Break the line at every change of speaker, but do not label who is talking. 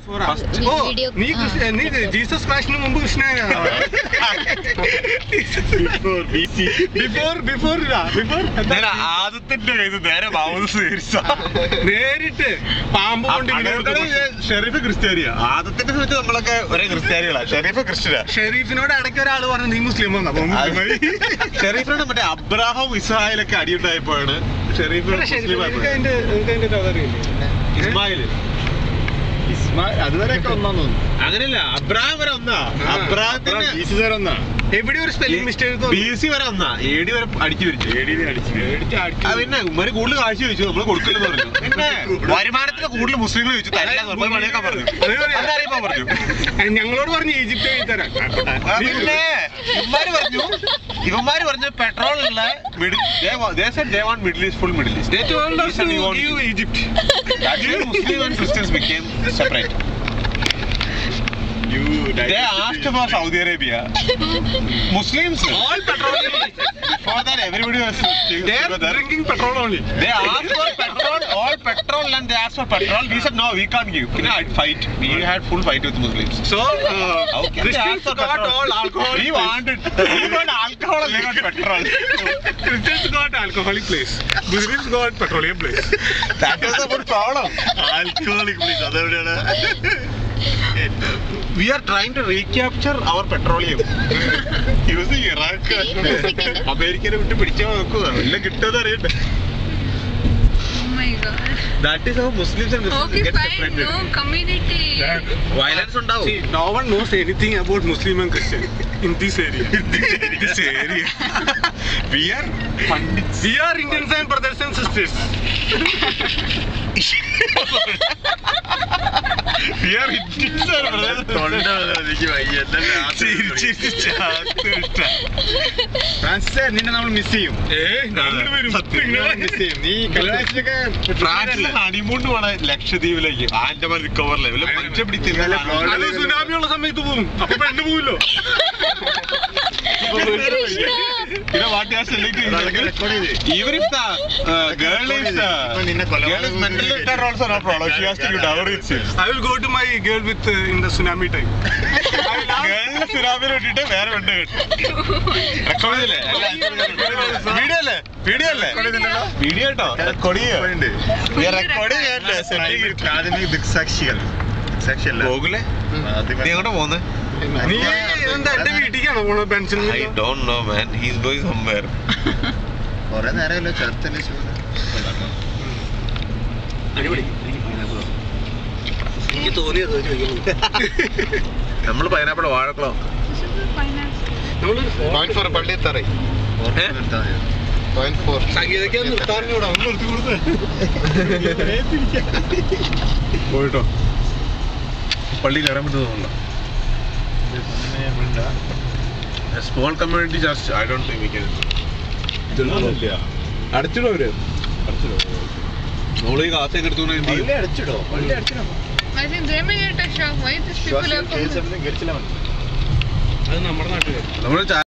First-
ഓ
video
നീ കൃഷ്ണ- നീ Jesus ക്രൈസ്റ്റിന് മുമ്പ് കൃഷ്ണനാണ് ബിഫോർ ബിഫോർ ബിഫോർ
ഞാൻ ആദത്തിന്റെ കയ്യിൽ നിന്ന് നേരെ മാമൂസ് സ്വീകരിച്ച
നേരിട്ട് പാമ്പ് കൊണ്ട് ഇങ്ങനെ എടുത്ത് കൊന്നു.
ഷെരീഫ് ക്രിസ്ത്യാനിയാ ആദത്തിന്റെ സമയത്ത് നമ്മളൊക്കെ ഒരേ ക്രിസ്ത്യാനികളാ ഷെരീഫ് ക്രിസ്ത്യനാ
ഷെരീഫിനോട് ഇടയ്ക്ക് ഒരാൾ പറഞ്ഞു നീ മുസ്ലിം വന്നു അപ്പൊ മുസ്ലിമായി
ഷെരീഫിനോട് മറ്റേ അബ്രാഹാം ഇസ്രായേലൊക്കെ അടിയുണ്ടായപ്പോഴാണ് ഷെരീഫ് മുസ്ലിം ആയപ്പോഴ്.
അതിന്റെ അതിന്റെ കഥ അറിയില്ലേ
ഇസ്മായിൽ
അതുവരെയൊക്കെ ഒന്നാന്ന് തോന്നുന്നു
അങ്ങനെയല്ല അബ്രാഹാം വരെ ഒന്നാ
ആ.
അബ്രാഹത്തിന്റെ
ഈസി സാർ ഒന്നാ
എവിടെ ഒരു സ്പെല്ലിംഗ് മിസ്റ്റേക്ക്
ബി സി വരെ ഒന്നാ എ ഡി വരെ അടിച്ചു പിരിച്ചു ആ പിന്നെ ഉമ്മര് കൂടുതൽ കാഴ്ച ചോദിച്ചു നമ്മള് കൊടുക്കില്ലെന്ന് പറഞ്ഞു പിന്നെ വരുമാനത്തിന് കൂടുതൽ മുസ്ലിങ്ങൾ ചോദിച്ചു തരില്ല എന്ന് പറഞ്ഞു പണിയൊക്കെ പറഞ്ഞു അതറിയപ്പോ പറഞ്ഞു
ഞങ്ങളോട് പറഞ്ഞു ഈജിപ്റ്റ് എഴുതി തരാം
ആ, പിന്നെ ഇവന്മാര് പറഞ്ഞു ഇവന്മാര് പറഞ്ഞു പെട്രോളിലുള്ള middle east full middle east
They told us to give Egypt.
Muslim and Christians became separate. They asked for Saudi Arabia. Muslims. All petroleum. Before that, everybody was
They are
together.
drinking petrol only.
They asked for petrol, all petrol, and they asked for petrol. We said no, we can't give. You know, I'd fight. We had full fight with Muslims.
So, uh,
How can they
Christians
ask for
got
petrol?
all alcoholic
We
place.
wanted. We got alcohol and they got petrol.
Christians got alcoholic place. Muslims got petroleum place.
That was the good problem.
Alcoholic please അതെവിടെയാണ്
We are trying to recapture our petroleum. Using Iraq. അമേരിക്കനെ വിട്ട് പിടിച്ചാൽ നോക്കുക എല്ലാം കിട്ടുമെന്ന് അറിയട്ടെ that is how Muslims and
Okay, fine. No community.
Violence ഉണ്ടാവും
See, no one knows anything about Muslim and Christian in this area.
this area. We are pandits.
We are Indians and brothers and sisters.
We are Indians and brothers.
എനിക്ക് വയ്യ
ചിരിച്ച് ചിരിച്ച് ആർത്തിട്ട.
Francis നിന്നെ നമ്മൾ miss ചെയ്യും
ഏയ്, ഞങ്ങൾ വരും. നിങ്ങളെ
മിസ് ചെയ്യും നീ കല്യാണത്തിലൊക്കെ
ഫ്രാൻസിൽ ഹണിമൂൺ പോണ ലക്ഷദ്വീപിലേക്ക് ആൻഡമാൻ റിക്കവറിലെ വല്ല മനുഷ്യ പിടിച്ചിരുന്ന
അത് സുനാമി ഉള്ള സമയത്ത് പോകും അപ്പൊ പെണ്ണ് പോവില്ലോ
പിന്നെ വാട്ട് യാർ
റെക്കോർഡ് ചെയ്ത്
Even if the uh, girl is uh,
ഇപ്പൊ നിന്നെ
girl is
കൊലപാതകം
mentally retarded also no problem. She has to give dowry itself.
I will go to my girl with in the tsunami time
ഗേളിനെ സുനാമിൽ വിട്ടിട്ട് വേറെ പെണ്ണ് record ചെയ്യില്ലേ video അല്ലേ വീഡിയോ അല്ലേ വീഡിയോ കേട്ടോ റെക്കോർഡ് ചെയ്യാ റെക്കോർഡ് ചെയ്യാല്ലേ
പ്രാഥമിക ദൃക്സാക്ഷികൾ ദൃക്സാക്ഷിയല്ല
പോകില്ലേ നീ എങ്ങോട്ട് പോന്ന്
നീ എന്താ എന്റെ വീട്ടിലേക്കാണോ പോണ pension
I don't know man he's going somewhere
കൊറേ നേരമല്ലോ ചേർത്തല്ലേ
എനിക്ക് തോന്നിയത് ചോദിക്കുന്നു
നമ്മൾ പൈനാപ്പിൾ വാഴക്കുളം
Finance.
നമ്മളൊരു
പോയിന്റ് ഫോർ പള്ളി എത്താറേ പോയിന്റ് ഫോർ
സംഗീതയ്ക്ക് നിർത്താറിഞ്ഞൂടാ ഒന്ന് നിർത്തി കൊടുത്ത്
പോയിട്ടോ പള്ളി കയറാൻ പറ്റുന്നുണ്ടോ small community church I don't think we can അടച്ചിടോ അവര് നമ്മള് ഈ കാസൊക്കെ എടുത്തു എന്ത് ചെയ്യും
അടിച്ചിടോ പള്ളി അടിച്ചിടോ
I think they may get a shock. Why these people are coming?
Case ഗരിച്ചില്ല
അത് നമ്മുടെ നാട്ടുകാർ
നമ്മള്